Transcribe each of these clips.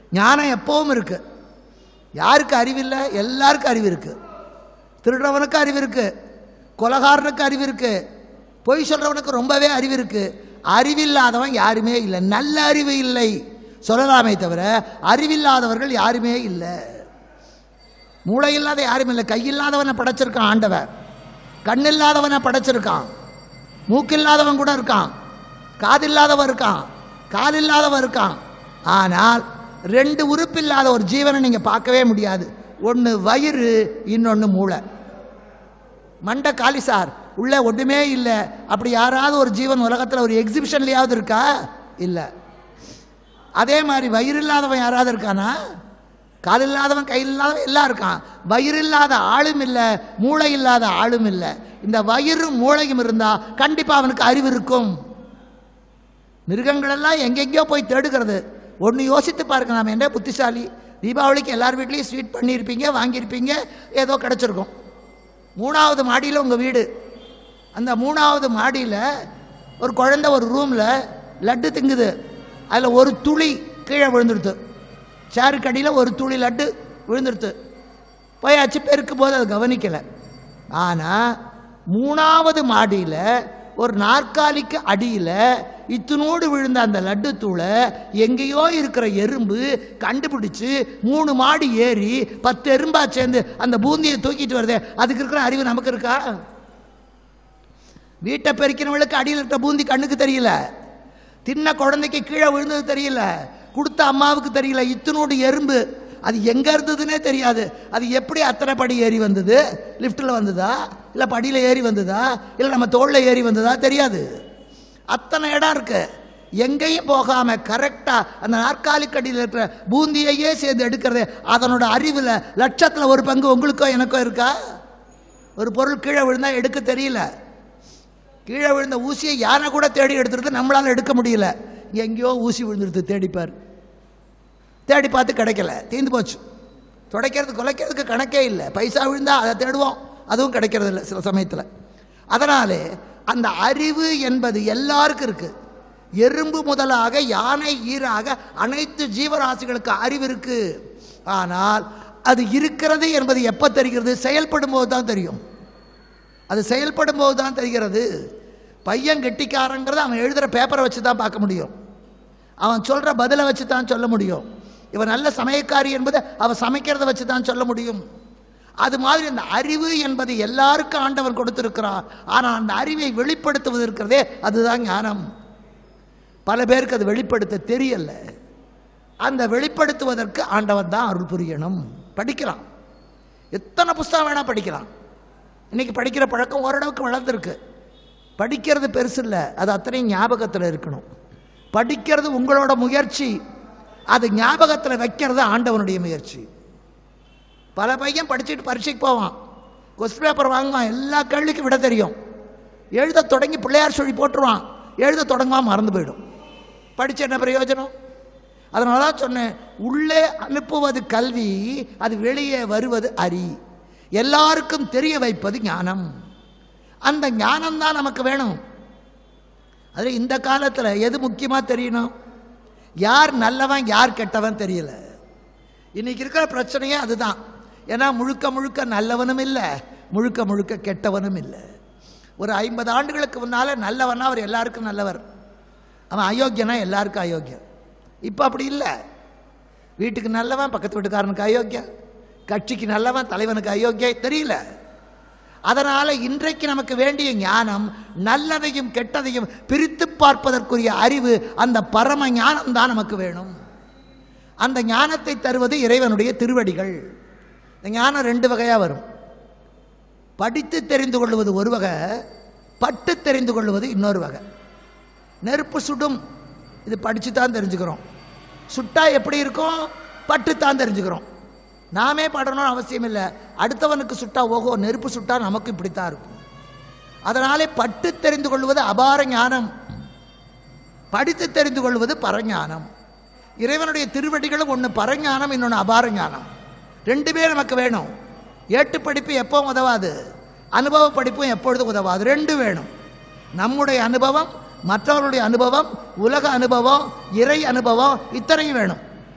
ஞானம் எப்பவும் இருக்கு யாருக்கு அறிவில்லை எல்லாருக்கும் அறிவு இருக்கு திருடுறவனுக்கு அறிவு இருக்கு கொலகாரனுக்கு அறிவு இருக்கு பொய் சொல்றவனுக்கு ரொம்பவே அறிவு இருக்கு அறிவில்லாதவன் யாருமே இல்லை நல்ல அறிவு இல்லை சொல்லலாமே தவிர அறிவில்லாதவர்கள் யாருமே இல்லை மூளை இல்லாத யாரும் இல்லை கையில்லாதவனை படைச்சிருக்கான் ஆண்டவன் கண் இல்லாதவனை படைச்சிருக்கான் மூக்கு இல்லாதவன் கூட இருக்கான் காது இல்லாதவன் இருக்கான் கால் இல்லாதவன் இருக்கான் ஆனால் ரெண்டு உறுப்பு இல்லாத ஒரு ஜீவனை நீங்கள் பார்க்கவே முடியாது ஒன்று வயிறு இன்னொன்று மூளை மண்டை காலி சார் உள்ள ஒன்றுமே இல்லை அப்படி யாராவது ஒரு ஜீவன் உலகத்தில் ஒரு எக்ஸிபிஷன்லையாவது இருக்கா இல்லை அதே மாதிரி வயிறு இல்லாதவன் யாராவது இருக்கானா கால் இல்லாதவன் கையில் இல்லாதவன் எல்லாம் இருக்கான் வயிறு இல்லாத ஆளும் இல்லை மூளை இல்லாத ஆளும் இல்லை இந்த வயிறும் மூளையும் இருந்தால் கண்டிப்பாக அவனுக்கு அறிவு இருக்கும் மிருகங்களெல்லாம் எங்கெங்கேயோ போய் தேடுகிறது ஒன்று யோசித்து பாருங்க நாம் என்ன புத்திசாலி தீபாவளிக்கு எல்லார் வீட்லேயும் ஸ்வீட் பண்ணியிருப்பீங்க வாங்கியிருப்பீங்க ஏதோ கிடச்சிருக்கும் மூணாவது மாடியில் உங்கள் வீடு அந்த மூணாவது மாடியில் ஒரு குழந்தை ஒரு ரூமில் லட்டு திங்குது அதில் ஒரு துளி கீழே விழுந்துடுது சேருக்கு அடியில் ஒரு துளி லட்டு விழுந்துடுது போயாச்சு பெருக்கும் போது அதை கவனிக்கலை ஆனால் மூணாவது மாடியில் ஒரு நாற்காலிக்கு அடியில் இத்தினோடு விழுந்த அந்த லட்டு தூளை எங்கேயோ இருக்கிற எறும்பு கண்டுபிடிச்சு மூணு மாடி ஏறி பத்து எறும்பா சேர்ந்து அந்த பூந்தியை தூக்கிட்டு வருதே அதுக்கு இருக்கிற அறிவு நமக்கு இருக்கா வீட்டை பெருக்கிறவங்களுக்கு அடியில் இருக்கிற பூந்தி கண்ணுக்கு தெரியல தின்ன குழந்தைக்கு கீழே விழுந்தது தெரியல கொடுத்த அம்மாவுக்கு தெரியல இத்தினோடு எறும்பு அது எங்க இருந்ததுன்னே தெரியாது அது எப்படி அத்தனை படி ஏறி வந்தது லிஃப்ட்டில் வந்ததா இல்லை படியில் ஏறி வந்ததா இல்லை நம்ம தோளில் ஏறி வந்ததா தெரியாது அத்தனை இடம் இருக்கு எங்கேயும் போகாம கரெக்டா அந்த நாற்காலிக்கடியில் இருக்கிற பூந்தியையே சேர்ந்து எடுக்கிறது அதனோட அறிவில் லட்சத்தில் ஒரு பங்கு உங்களுக்கோ எனக்கோ இருக்கா ஒரு பொருள் கீழே விழுந்தா எடுக்க தெரியல கீழே விழுந்த ஊசியை யானை கூட தேடி எடுத்துருது நம்மளால எடுக்க முடியல எங்கேயோ ஊசி விழுந்துருது தேடிப்பார் தேடி பார்த்து கிடைக்கல தீந்து போச்சு துடைக்கிறது குலைக்கிறதுக்கு கணக்கே இல்லை பைசா விழுந்தா அதை தேடுவோம் அதுவும் கிடைக்கிறது இல்லை சில சமயத்தில் அதனாலே அந்த அறிவு என்பது எல்லாருக்கும் இருக்கு எறும்பு முதலாக யானை ஈராக அனைத்து ஜீவராசிகளுக்கு அறிவு இருக்கு ஆனால் அது இருக்கிறது என்பது எப்போ தெரிகிறது செயல்படும் போது தான் தெரியும் அது செயல்படும் போது தான் தெரிகிறது பையன் கெட்டிக்காரங்கிறத அவன் எழுதுகிற பேப்பரை வச்சு தான் பார்க்க முடியும் அவன் சொல்கிற பதிலை வச்சு தான் சொல்ல முடியும் இவன் நல்ல சமயக்காரி என்பதை அவன் சமைக்கிறத வச்சு தான் சொல்ல முடியும் அது மாதிரி அந்த அறிவு என்பது எல்லாருக்கும் ஆண்டவன் கொடுத்திருக்கிறார் ஆனால் அந்த அறிவை வெளிப்படுத்துவது இருக்கிறதே அதுதான் ஞானம் பல பேருக்கு அது வெளிப்படுத்த தெரியல அந்த வெளிப்படுத்துவதற்கு ஆண்டவன் தான் அருள் புரியணும் படிக்கிறான் எத்தனை புஸ்தகம் வேணா படிக்கிறான் இன்னைக்கு படிக்கிற பழக்கம் ஓரளவுக்கு வளர்ந்துருக்கு படிக்கிறது பெருசு இல்லை அது அத்தனையும் ஞாபகத்தில் இருக்கணும் படிக்கிறது உங்களோட முயற்சி அது ஞாபகத்தில் வைக்கிறது ஆண்டவனுடைய முயற்சி பல பையன் படிச்சுட்டு பரீட்சைக்கு போவான் கொஸ்டின் பேப்பர் வாங்குவான் எல்லா கேள்விக்கும் விட தெரியும் எழுத தொடங்கி பிள்ளையார் சொல்லி போட்டுருவான் எழுத தொடங்குவான் மறந்து போயிடும் படிச்ச என்ன பிரயோஜனம் அதனால தான் சொன்னேன் உள்ளே அனுப்புவது கல்வி அது வெளியே வருவது அறி எல்லாருக்கும் தெரிய வைப்பது ஞானம் அந்த ஞானம் தான் நமக்கு வேணும் அதில் இந்த காலத்தில் எது முக்கியமாக தெரியணும் யார் நல்லவன் யார் கெட்டவன் தெரியல இன்னைக்கு இருக்கிற பிரச்சனையே அதுதான் ஏன்னா முழுக்க முழுக்க நல்லவனும் இல்லை முழுக்க முழுக்க கெட்டவனும் இல்லை ஒரு ஐம்பது ஆண்டுகளுக்கு முன்னால் நல்லவனா அவர் எல்லாருக்கும் நல்லவர் அவன் அயோக்கியனா எல்லாருக்கும் அயோக்கியம் இப்போ அப்படி இல்லை வீட்டுக்கு நல்லவன் பக்கத்து வீட்டுக்காரனுக்கு அயோக்கியம் கட்சிக்கு நல்லவன் தலைவனுக்கு அயோக்கியம் தெரியல அதனால இன்றைக்கு நமக்கு வேண்டிய ஞானம் நல்லதையும் கெட்டதையும் பிரித்து பார்ப்பதற்குரிய அறிவு அந்த பரம ஞானம் தான் நமக்கு வேணும் அந்த ஞானத்தை தருவது இறைவனுடைய திருவடிகள் இந்த ஞானம் ரெண்டு வகையாக வரும் படித்து தெரிந்து கொள்வது ஒரு வகை பட்டு தெரிந்து கொள்வது இன்னொரு வகை நெருப்பு சுடும் இது படித்து தான் தெரிஞ்சுக்கிறோம் சுட்டா எப்படி இருக்கும் பட்டு தான் தெரிஞ்சுக்கிறோம் நாமே படணும்னு அவசியம் இல்லை அடுத்தவனுக்கு சுட்டா ஓஹோ நெருப்பு சுட்டா நமக்கு இப்படித்தான் இருக்கும் அதனாலே பட்டு தெரிந்து கொள்வது அபார ஞானம் படித்து தெரிந்து கொள்வது பரஞானம் இறைவனுடைய திருவடிகளும் ஒன்று பரஞானம் இன்னொன்று அபார ஞானம் ரெண்டுமே நமக்கு வேணும் ஏட்டு படிப்பு எப்போ உதவாது அனுபவ படிப்பும் எப்பொழுதும் உதவாது ரெண்டு வேணும் நம்முடைய அனுபவம் மற்றவர்களுடைய அனுபவம் உலக அனுபவம் இறை அனுபவம் இத்தனையும் வேணும்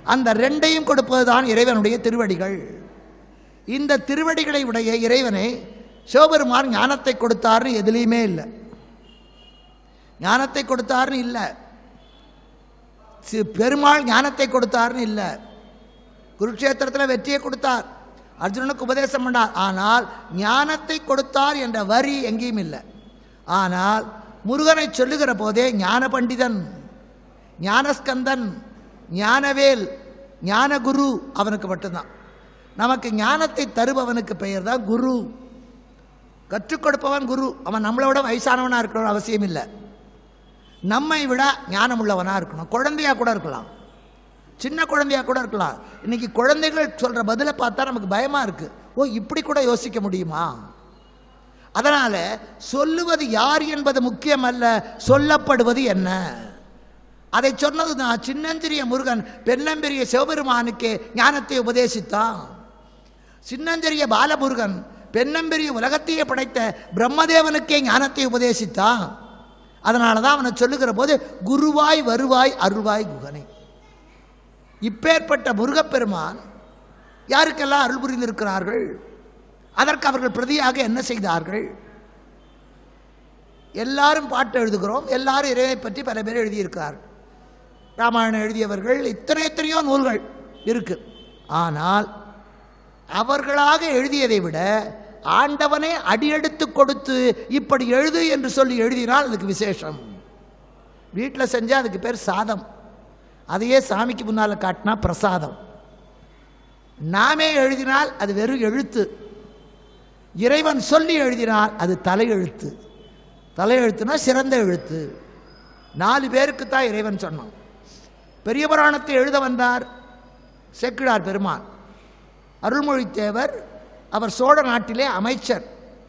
அந்த ரெண்டையும் கொடுப்பதுதான் இறைவனுடைய திருவடிகள் இந்த திருவடிகளை உடைய இறைவனை சிவபெருமான் ஞானத்தை கொடுத்தாருன்னு எதுலேயுமே இல்லை ஞானத்தை கொடுத்தாருன்னு இல்லை சி- பெருமாள் ஞானத்தை கொடுத்தாருன்னு இல்லை குருட்சேத்திரத்தில் வெற்றியை கொடுத்தார் அர்ஜுனனுக்கு உபதேசம் பண்ணார் ஆனால் ஞானத்தை கொடுத்தார் என்ற வரி எங்கேயும் இல்லை ஆனால் முருகனை சொல்லுகிற போதே ஞான பண்டிதன் ஞானஸ்கந்தன் ஞானவேல் ஞானகுரு அவனுக்கு மட்டும்தான் நமக்கு ஞானத்தை தருபவனுக்கு பெயர் தான் குரு கற்றுக் கொடுப்பவன் குரு அவன் நம்மளை விட வயசானவனாக இருக்கணும்னு அவசியம் இல்லை நம்மை விட ஞானம் உள்ளவனாக இருக்கணும் குழந்தையா கூட இருக்கலாம் சின்ன குழந்தையா கூட இருக்கலாம் இன்னைக்கு குழந்தைகள் சொல்கிற பதிலை பார்த்தா நமக்கு பயமாக இருக்குது ஓ இப்படி கூட யோசிக்க முடியுமா அதனால் சொல்லுவது யார் என்பது முக்கியம் அல்ல சொல்லப்படுவது என்ன அதை சொன்னது நான் சின்னஞ்சிறிய முருகன் பெண்ணம்பெரிய சிவபெருமானுக்கு ஞானத்தை உபதேசித்தான் சின்னஞ்சிறிய பாலமுருகன் பெண்ணம்பெரிய உலகத்தையே படைத்த பிரம்மதேவனுக்கே ஞானத்தை உபதேசித்தான் அதனால தான் அவனை சொல்லுகிற போது குருவாய் வருவாய் அருள்வாய் குகனை இப்பேற்பட்ட முருகப்பெருமான் யாருக்கெல்லாம் அருள் புரிந்திருக்கிறார்கள் அதற்கு அவர்கள் பிரதியாக என்ன செய்தார்கள் எல்லாரும் பாட்டு எழுதுகிறோம் எல்லாரும் இறைவை பற்றி பல பேர் எழுதியிருக்கிறார்கள் ராமாயணம் எழுதியவர்கள் இத்தனை எத்தனையோ நூல்கள் இருக்கு ஆனால் அவர்களாக எழுதியதை விட ஆண்டவனே அடியெடுத்து கொடுத்து இப்படி எழுது என்று சொல்லி எழுதினால் அதுக்கு விசேஷம் வீட்டில் செஞ்சால் அதுக்கு பேர் சாதம் அதையே சாமிக்கு முன்னால் காட்டினா பிரசாதம் நாமே எழுதினால் அது வெறும் எழுத்து இறைவன் சொல்லி எழுதினால் அது தலையெழுத்து தலையெழுத்துனா சிறந்த எழுத்து நாலு பேருக்கு தான் இறைவன் சொன்னான் பெரிய புராணத்தை எழுத வந்தார் செக்கிழார் பெருமான் அருள்மொழித்தேவர் அவர் சோழ நாட்டிலே அமைச்சர்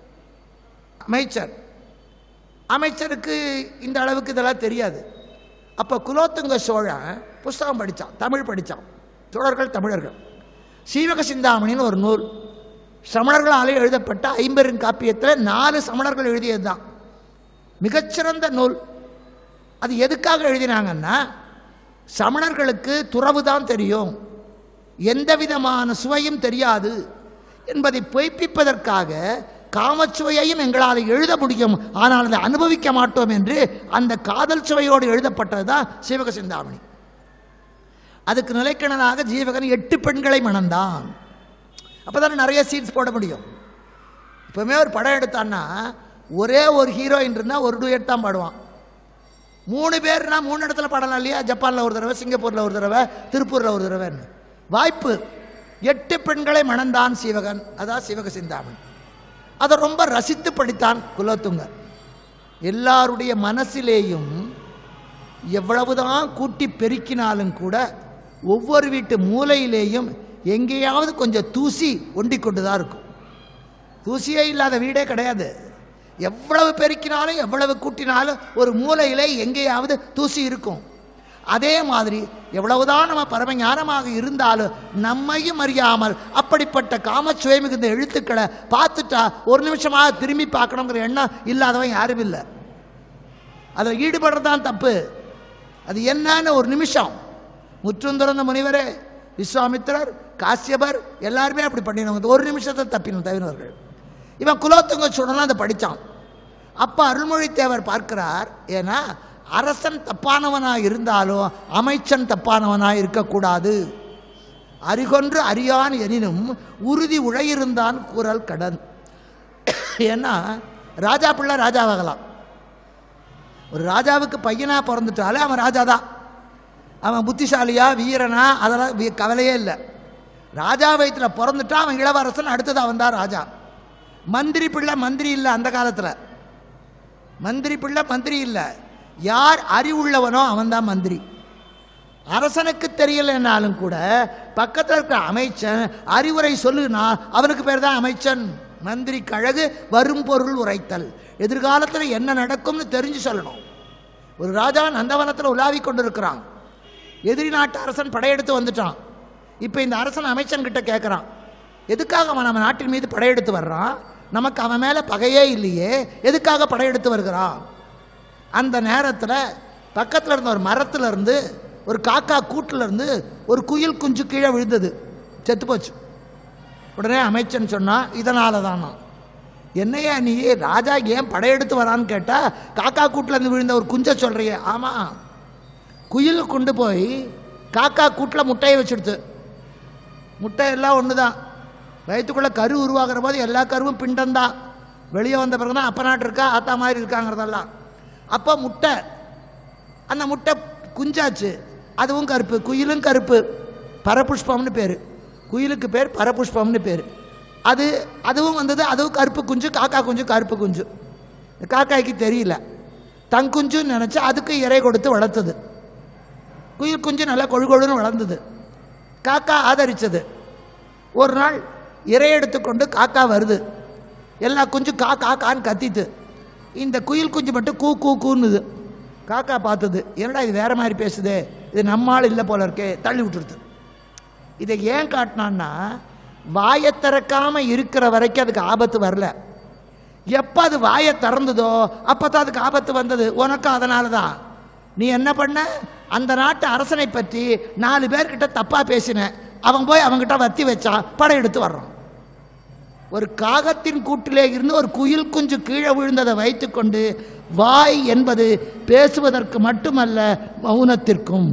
அமைச்சர் அமைச்சருக்கு இந்த அளவுக்கு இதெல்லாம் தெரியாது அப்போ குலோத்துங்க சோழன் புஸ்தகம் படித்தான் தமிழ் படித்தான் சோழர்கள் தமிழர்கள் சீவக சிந்தாமணின்னு ஒரு நூல் சமணர்களாலே எழுதப்பட்ட ஐம்பெரும் காப்பியத்தில் நாலு சமணர்கள் எழுதியது தான் மிகச்சிறந்த நூல் அது எதுக்காக எழுதினாங்கன்னா சமணர்களுக்கு துறவு தான் தெரியும் எந்த விதமான சுவையும் தெரியாது என்பதை பொய்ப்பிப்பதற்காக காமச்சுவையையும் எங்களால் எழுத முடியும் ஆனால் அதை அனுபவிக்க மாட்டோம் என்று அந்த காதல் சுவையோடு எழுதப்பட்டது தான் சிவக சிந்தாமணி அதுக்கு நிலைக்கணனாக ஜீவகன் எட்டு பெண்களை மணந்தான் அப்போ நிறைய சீன்ஸ் போட முடியும் இப்போவுமே ஒரு படம் எடுத்தான்னா ஒரே ஒரு ஹீரோயின் இருந்தால் ஒரு டூயட் தான் பாடுவான் மூணு பேர்னா மூணு இடத்துல பாடலாம் இல்லையா ஜப்பானில் ஒரு தடவை சிங்கப்பூரில் ஒரு தடவை திருப்பூரில் ஒரு தடவைன்னு வாய்ப்பு எட்டு பெண்களை மணந்தான் சிவகன் அதான் சிவக சிந்தாமணி அதை ரொம்ப ரசித்து படித்தான் குலோத்துங்கர் எல்லாருடைய மனசிலேயும் எவ்வளவுதான் கூட்டி பெருக்கினாலும் கூட ஒவ்வொரு வீட்டு மூலையிலேயும் எங்கேயாவது கொஞ்சம் தூசி ஒண்டி கொண்டு தான் இருக்கும் தூசியே இல்லாத வீடே கிடையாது எவ்வளவு பெருக்கினாலும் எவ்வளவு கூட்டினாலும் ஒரு மூலையிலே எங்கேயாவது தூசி இருக்கும் அதே மாதிரி எவ்வளவுதான் நம்ம பரமஞானமாக இருந்தாலும் நம்மையும் அறியாமல் அப்படிப்பட்ட காமச்சுவை மிகுந்த எழுத்துக்களை பார்த்துட்டா ஒரு நிமிஷமாக திரும்பி பார்க்கணுங்கிற எண்ணம் இல்லாதவன் யாரும் இல்லை அதில் ஈடுபடுறது தான் தப்பு அது என்னன்னு ஒரு நிமிஷம் முற்றும் துறந்த முனிவரே விஸ்வாமித்திரர் காசியபர் எல்லாருமே அப்படி பண்ணினவங்க ஒரு நிமிஷத்தை தப்பின தவினவர்கள் இவன் குலோத்துங்க சூழலாம் அதை படித்தான் அப்போ அருள்மொழித்தேவர் பார்க்கிறார் ஏன்னா அரசன் தப்பானவனாக இருந்தாலும் அமைச்சன் தப்பானவனாக இருக்கக்கூடாது அறிகொன்று அறியான் எனினும் உறுதி உழையிருந்தான் கூறல் கடன் ஏன்னா ராஜா பிள்ளை ராஜாவாகலாம் ஒரு ராஜாவுக்கு பையனா பிறந்துட்டாலே அவன் ராஜா தான் அவன் புத்திசாலியா வீரனா அதெல்லாம் வி- கவலையே இல்லை ராஜா வயிற்றில் பிறந்துட்டா அவன் இளவரசன் அடுத்தது அவன் தான் ராஜா மந்திரி பிள்ளை மந்திரி இல்லை அந்த காலத்தில் மந்திரி பிள்ளை மந்திரி இல்லை யார் அறிவுள்ளவனோ அவன் தான் மந்திரி அரசனுக்கு தெரியலைன்னாலும் கூட பக்கத்தில் இருக்கிற அமைச்சன் அறிவுரை சொல்லுனா அவனுக்கு பேர் தான் அமைச்சன் மந்திரி கழகு வரும் பொருள் உரைத்தல் எதிர்காலத்தில் என்ன நடக்கும்னு தெரிஞ்சு சொல்லணும் ஒரு ராஜா நந்தவனத்தில் உலாவி கொண்டிருக்கிறான் எதிரி நாட்டு அரசன் படையெடுத்து வந்துட்டான் இப்போ இந்த அரசன் அமைச்சன் கிட்ட கேட்குறான் எதுக்காக அவன் நம்ம நாட்டின் மீது படையெடுத்து வர்றான் நமக்கு அவன் மேலே பகையே இல்லையே எதுக்காக படையெடுத்து வருகிறான் அந்த நேரத்தில் பக்கத்தில் இருந்த ஒரு மரத்துல இருந்து ஒரு காக்கா கூட்டுல இருந்து ஒரு குயில் குஞ்சு கீழே விழுந்தது செத்து போச்சு உடனே அமைச்சன் சொன்னா இதனால தானா என்னையா நீ ராஜா ஏன் படையெடுத்து வரான்னு கேட்டா காக்கா கூட்டுல இருந்து விழுந்த ஒரு குஞ்சை சொல்றியே ஆமா குயில் கொண்டு போய் காக்கா கூட்டில் முட்டையை வச்சுடுது முட்டை எல்லாம் ஒன்று தான் வயிற்றுக்குள்ளே கரு உருவாகிற போது எல்லா கருவும் பிண்டம்தான் வெளியே வந்த பிறகு தான் அப்ப நாட்டு இருக்கா ஆத்தா மாதிரி இருக்காங்கிறதெல்லாம் அப்போ முட்டை அந்த முட்டை குஞ்சாச்சு அதுவும் கருப்பு குயிலும் கருப்பு பரபுஷ்பம்னு பேர் குயிலுக்கு பேர் பரபுஷ்பம்னு பேர் அது அதுவும் வந்தது அதுவும் கருப்பு குஞ்சு காக்கா குஞ்சு கருப்பு குஞ்சு காக்காய்க்கு தெரியல தன் குஞ்சுன்னு நினச்சி அதுக்கு இறை கொடுத்து வளர்த்தது குயில் குஞ்சு நல்லா கொழு கொழுன்னு வளர்ந்தது காக்கா ஆதரிச்சது ஒரு நாள் இறை எடுத்துக்கொண்டு காக்கா வருது எல்லா குஞ்சு கா கா கான்னு கத்தித்து இந்த குயில் குஞ்சு மட்டும் கூ கூ கூன்னுது காக்கா பார்த்தது என்னடா இது வேற மாதிரி பேசுதே இது நம்மால் இல்லை போல இருக்கே தள்ளி விட்டுருது இதை ஏன் காட்டினான்னா வாயை திறக்காம இருக்கிற வரைக்கும் அதுக்கு ஆபத்து வரல எப்போ அது வாயை திறந்ததோ அப்போ தான் அதுக்கு ஆபத்து வந்தது உனக்கும் அதனால தான் நீ என்ன பண்ண அந்த நாட்டு அரசனை பற்றி நாலு பேர்கிட்ட தப்பாக பேசின அவன் போய் அவன்கிட்ட வத்தி வச்சான் படையெடுத்து வர்றான் ஒரு காகத்தின் கூட்டிலே இருந்து ஒரு குயில் குஞ்சு கீழே விழுந்ததை வைத்துக்கொண்டு வாய் என்பது பேசுவதற்கு மட்டுமல்ல மௌனத்திற்கும்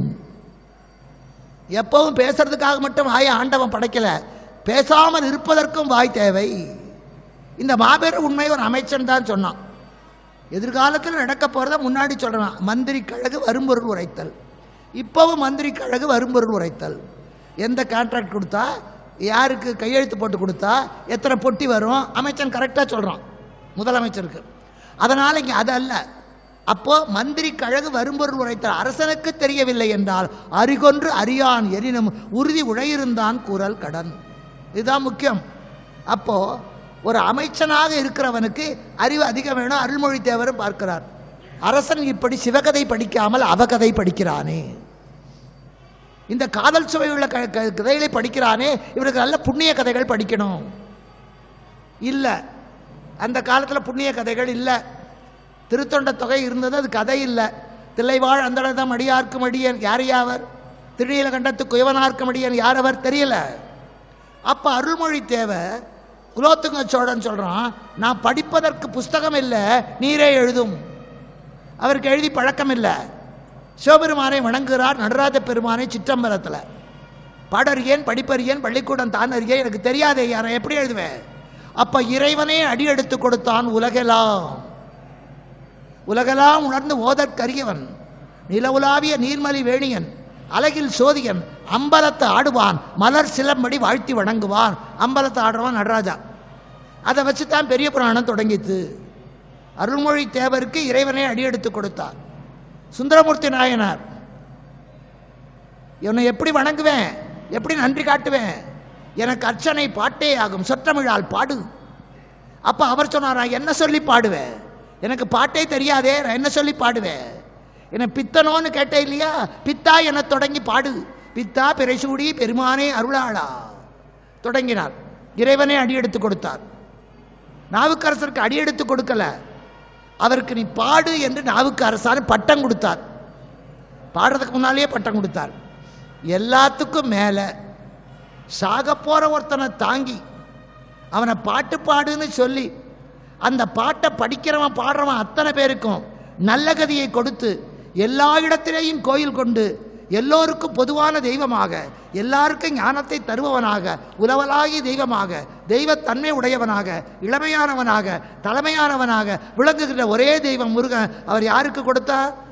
எப்பவும் பேசுறதுக்காக மட்டும் வாயை ஆண்டவன் படைக்கல பேசாமல் இருப்பதற்கும் வாய் தேவை இந்த மாபெரும் உண்மை ஒரு அமைச்சன் தான் சொன்னான் எதிர்காலத்தில் நடக்க போகிறத முன்னாடி சொல்கிறான் மந்திரி கழகு வரும்பொருள் உரைத்தல் இப்போவும் மந்திரி கழகு வரும்பொருள் உரைத்தல் எந்த கான்ட்ராக்ட் கொடுத்தா யாருக்கு கையெழுத்து போட்டு கொடுத்தா எத்தனை பொட்டி வரும் அமைச்சன் கரெக்டாக சொல்கிறான் முதலமைச்சருக்கு அதனால் இங்கே அது அல்ல அப்போ மந்திரி கழகு வரும்பொருள் உரைத்தல் அரசனுக்கு தெரியவில்லை என்றால் அறிகொன்று அறியான் எனினும் உறுதி உழையிருந்தான் கூறல் கடன் இதுதான் முக்கியம் அப்போ ஒரு அமைச்சனாக இருக்கிறவனுக்கு அறிவு அதிகம் வேணும் அருள்மொழி தேவரும் பார்க்கிறார் அரசன் இப்படி சிவகதை படிக்காமல் அவகதை படிக்கிறானே இந்த காதல் சுவையுள்ள க க- கதைகளை படிக்கிறானே இவனுக்கு நல்ல புண்ணிய கதைகள் படிக்கணும் இல்லை அந்த காலத்தில் புண்ணிய கதைகள் இல்லை திருத்தொண்ட தொகை இருந்தது அது கதை இல்லை தில்லைவாழ் அந்தளதம் அடியார்க்கும் அடியன் யார் யாவர் திருநீலகண்டத்து குயவனார்க்கும் அடியன் யார் அவர் தெரியல அப்போ அருள்மொழி தேவர் குலோத்துங்க சோழன் சொல்கிறான் நான் படிப்பதற்கு புஸ்தகம் இல்லை நீரே எழுதும் அவருக்கு எழுதி பழக்கம் இல்லை சிவபெருமானை வணங்குகிறார் நடராஜ பெருமானை சிற்றம்பலத்தில் பாடறியேன் படிப்பறியேன் பள்ளிக்கூடம் தான் அறியேன் எனக்கு தெரியாதே யாரை எப்படி எழுதுவேன் அப்ப இறைவனே அடி எடுத்து கொடுத்தான் உலகெல்லாம் உலகெல்லாம் உணர்ந்து ஓதற்கரியவன் நிலவுலாவிய நீர்மலி வேணியன் அழகில் சோதியன் அம்பலத்தை ஆடுவான் மலர் சிலம்படி வாழ்த்தி வணங்குவான் அம்பலத்தை ஆடுறவன் நடராஜா அதை வச்சு தான் பெரிய புராணம் தொடங்கித்து அருள்மொழி தேவருக்கு இறைவனே அடியெடுத்து கொடுத்தார் சுந்தரமூர்த்தி நாயனார் இவனை எப்படி வணங்குவேன் எப்படி நன்றி காட்டுவேன் எனக்கு அர்ச்சனை பாட்டே ஆகும் சொற்றமிழால் பாடு அப்போ அவர் சொன்னாரா என்ன சொல்லி பாடுவேன் எனக்கு பாட்டே தெரியாதே நான் என்ன சொல்லி பாடுவேன் என்ன பித்தனோன்னு கேட்டேன் இல்லையா பித்தா என தொடங்கி பாடு பித்தா பிறைசூடி பெருமானே அருளாளா தொடங்கினார் இறைவனே அடியெடுத்து கொடுத்தார் நாவுக்கரசருக்கு அடியெடுத்து கொடுக்கல அவருக்கு நீ பாடு என்று நாவுக்கரசார் பட்டம் கொடுத்தார் பாடுறதுக்கு முன்னாலேயே பட்டம் கொடுத்தார் எல்லாத்துக்கும் மேலே சாக போற ஒருத்தனை தாங்கி அவனை பாட்டு பாடுன்னு சொல்லி அந்த பாட்டை படிக்கிறவன் பாடுறவன் அத்தனை பேருக்கும் நல்ல கதியை கொடுத்து எல்லா இடத்திலேயும் கோயில் கொண்டு எல்லோருக்கும் பொதுவான தெய்வமாக எல்லாருக்கும் ஞானத்தை தருபவனாக உலவலாகிய தெய்வமாக தெய்வத்தன்மை உடையவனாக இளமையானவனாக தலைமையானவனாக விளங்குகிற ஒரே தெய்வம் முருகன் அவர் யாருக்கு கொடுத்தார்